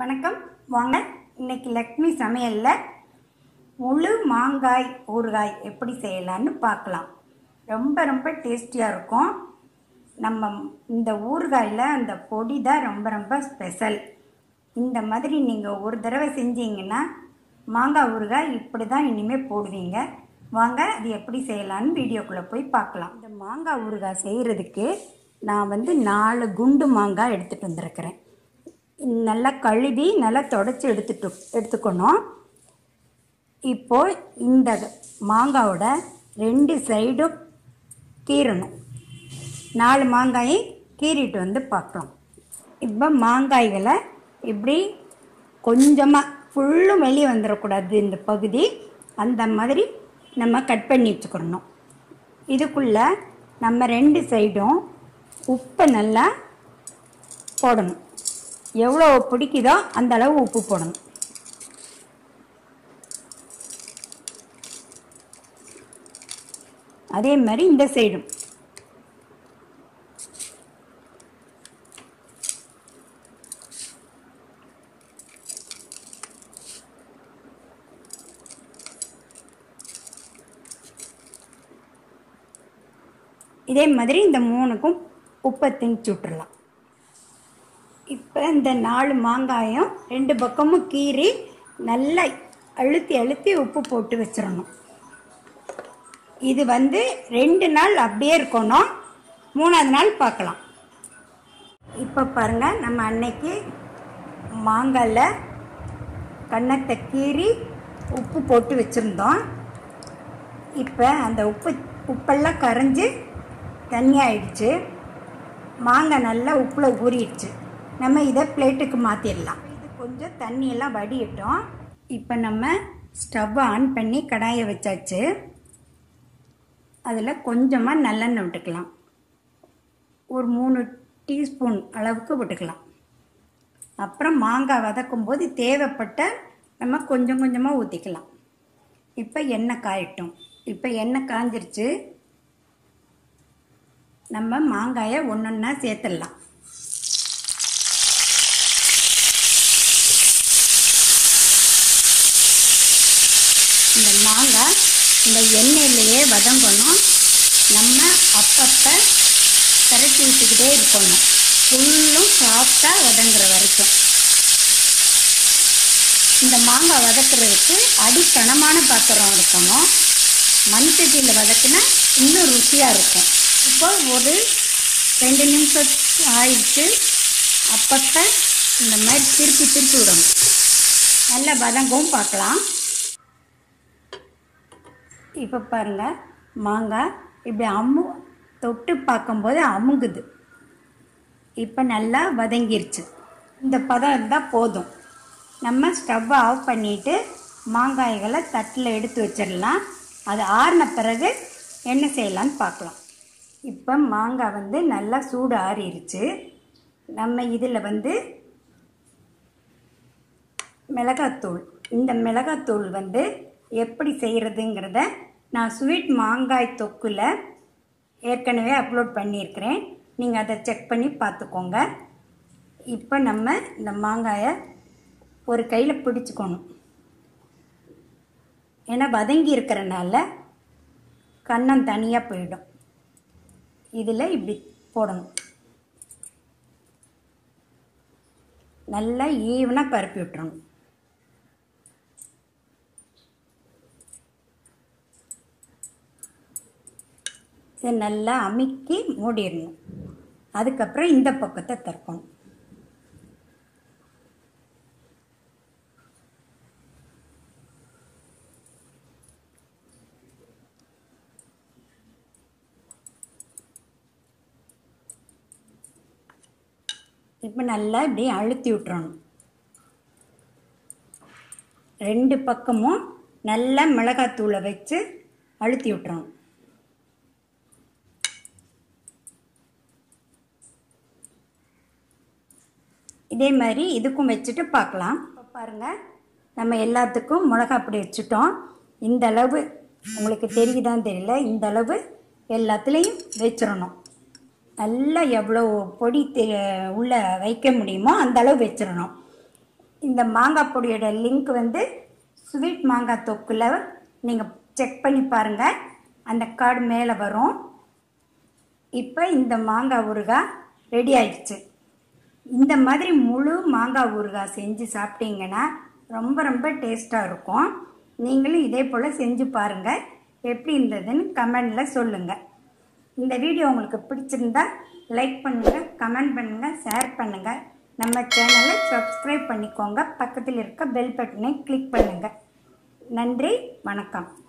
வணக்கம் வாங்க இன்னைக்கு லக்ஷ்மி சமையலில் முழு மாங்காய் ஊறுகாய் எப்படி செய்யலான்னு பார்க்கலாம் ரொம்ப ரொம்ப டேஸ்டியாக இருக்கும் நம்ம இந்த ஊறுகாயில் அந்த பொடி தான் ரொம்ப ரொம்ப ஸ்பெஷல் இந்த மாதிரி நீங்கள் ஒரு தடவை செஞ்சீங்கன்னா மாங்காய் ஊறுகாய் இப்படி தான் இனிமேல் போடுவீங்க வாங்க அது எப்படி செய்யலான்னு வீடியோக்குள்ளே போய் பார்க்கலாம் இந்த மாங்காய் ஊறுகாய் செய்கிறதுக்கு நான் வந்து நாலு குண்டு மாங்காய் எடுத்துகிட்டு வந்திருக்கிறேன் நல்லா கழுவி நல்லா தொடச்சி எடுத்துட்டு எடுத்துக்கணும் இப்போ இந்த மாங்காவோட ரெண்டு சைடும் கீறணும் நாலு மாங்காயை கீறிட்டு வந்து பார்க்கலாம் இப்போ மாங்காய்களை இப்படி கொஞ்சமாக ஃபுல்லும் வெளியே வந்துடக்கூடாது இந்த பகுதி அந்த மாதிரி நம்ம கட் பண்ணி வச்சுக்கிறணும் இதுக்குள்ளே நம்ம ரெண்டு சைடும் உப்பை நல்லா போடணும் எவ்வளோ பிடிக்குதோ அந்த அளவு உப்பு போடணும் அதே மாதிரி இந்த சைடும் இதே மாதிரி இந்த மூணுக்கும் உப்பை திணிச்சு விட்டுறலாம் இப்போ இந்த நாலு மாங்காயும் ரெண்டு பக்கமும் கீறி நல்லா அழுத்தி அழுத்தி உப்பு போட்டு வச்சிடணும் இது வந்து ரெண்டு நாள் அப்படியே இருக்கணும் மூணாவது நாள் பார்க்கலாம் இப்போ பாருங்கள் நம்ம அன்னைக்கு மாங்காயில் கன்னத்தை கீறி உப்பு போட்டு வச்சுருந்தோம் இப்போ அந்த உப்பு உப்பெல்லாம் கரைஞ்சி தண்ணி ஆயிடுச்சு மாங்காய் நல்லா உப்பில் ஊறிடுச்சு நம்ம இதை பிளேட்டுக்கு மாற்றிடலாம் இது கொஞ்சம் தண்ணியெல்லாம் வடியட்டும் இப்போ நம்ம ஸ்டவ்வை ஆன் பண்ணி கடாயை வச்சாச்சு அதில் கொஞ்சமாக நல்லெண்ணெய் விட்டுக்கலாம் ஒரு மூணு டீஸ்பூன் அளவுக்கு விட்டுக்கலாம் அப்புறம் மாங்காய் வதக்கும் போது தேவைப்பட்ட நம்ம கொஞ்சம் கொஞ்சமாக ஊற்றிக்கலாம் இப்போ எண்ணெய் காயட்டும் இப்போ எண்ணெய் காஞ்சிருச்சு நம்ம மாங்காயை ஒன்றொன்னா சேர்த்துடலாம் இந்த மாங்காய் இந்த எண்ணெயிலேயே வதங்கணும் நம்ம அப்பப்போ திரட்டி விட்டுக்கிட்டே இருக்கணும் ஃபுல்லும் சாஃப்டாக வதங்குற வரைக்கும் இந்த மாங்காய் வதக்குறதுக்கு அடிக்கணமான பாத்திரம் இருக்கணும் மண்சட்டியில் வதக்குனா இன்னும் ருசியாக இருக்கும் இப்போ ஒரு ரெண்டு நிமிஷம் ஆயிடுச்சு அப்பப்போ இந்த மாதிரி திருப்பி திருப்பி விடணும் நல்லா வதங்கவும் பார்க்கலாம் இப்போ பாருங்கள் மாங்காய் இப்படி அம்மு தொட்டு பார்க்கும்போது அமுங்குது இப்போ நல்லா வதங்கிருச்சு இந்த பதம் இருந்தால் போதும் நம்ம ஸ்டவ்வை ஆஃப் பண்ணிவிட்டு மாங்காய்களை தட்டில் எடுத்து வச்சிடலாம் அது ஆறின பிறகு என்ன செய்யலான்னு பார்க்கலாம் இப்போ மாங்காய் வந்து நல்லா சூடு ஆறிடுச்சு நம்ம இதில் வந்து மிளகாத்தூள் இந்த மிளகாத்தூள் வந்து எப்படி செய்கிறதுங்கிறத நான் ஸ்வீட் மாங்காய் தொக்கில் ஏற்கனவே அப்லோட் பண்ணியிருக்கிறேன் நீங்கள் அதை செக் பண்ணி பார்த்துக்கோங்க இப்போ நம்ம இந்த மாங்காயை ஒரு கையில் பிடிச்சிக்கணும் ஏன்னா வதங்கி இருக்கிறனால கண்ணம் தனியாக போயிடும் இதில் இப்படி போடணும் நல்லா ஈவனாக பரப்பி விட்டுறணும் இதை நல்லா அமுக்கி மூடிடணும் அதுக்கப்புறம் இந்த பக்கத்தை திறக்கணும் இப்போ நல்லா இப்படி அழுத்தி விட்டுறணும் ரெண்டு பக்கமும் நல்லா மிளகாத்தூளை வச்சு அழுத்தி விட்டுறணும் இதே மாதிரி இதுக்கும் வச்சுட்டு பார்க்கலாம் இப்போ பாருங்கள் நம்ம எல்லாத்துக்கும் மிளகா அப்படி வச்சுட்டோம் இந்த அளவு உங்களுக்கு தெரியுதான்னு தெரியல இந்த அளவு எல்லாத்துலேயும் வச்சிடணும் நல்லா எவ்வளோ பொடி தெ- உள்ள வைக்க முடியுமோ அந்த அளவு வச்சிடணும் இந்த மாங்காய் பொடியோட லிங்க் வந்து ஸ்வீட் மாங்காய் தொக்குல நீங்கள் செக் பண்ணி பாருங்கள் அந்த கார்டு மேலே வரும் இப்போ இந்த மாங்காய் ஊறுகாய் ரெடி ஆயிடுச்சு இந்த மாதிரி முழு மாங்காய் ஊறுகாய் செஞ்சு சாப்பிட்டீங்கன்னா ரொம்ப ரொம்ப டேஸ்ட்டாக இருக்கும் நீங்களும் இதே போல் செஞ்சு பாருங்கள் எப்படி இருந்ததுன்னு கமெண்டில் சொல்லுங்கள் இந்த வீடியோ உங்களுக்கு பிடிச்சிருந்தா லைக் பண்ணுங்கள் கமெண்ட் பண்ணுங்கள் ஷேர் பண்ணுங்கள் நம்ம சேனலை சப்ஸ்கிரைப் பண்ணிக்கோங்க பக்கத்தில் இருக்க பெல் பட்டனை கிளிக் பண்ணுங்கள் நன்றி வணக்கம்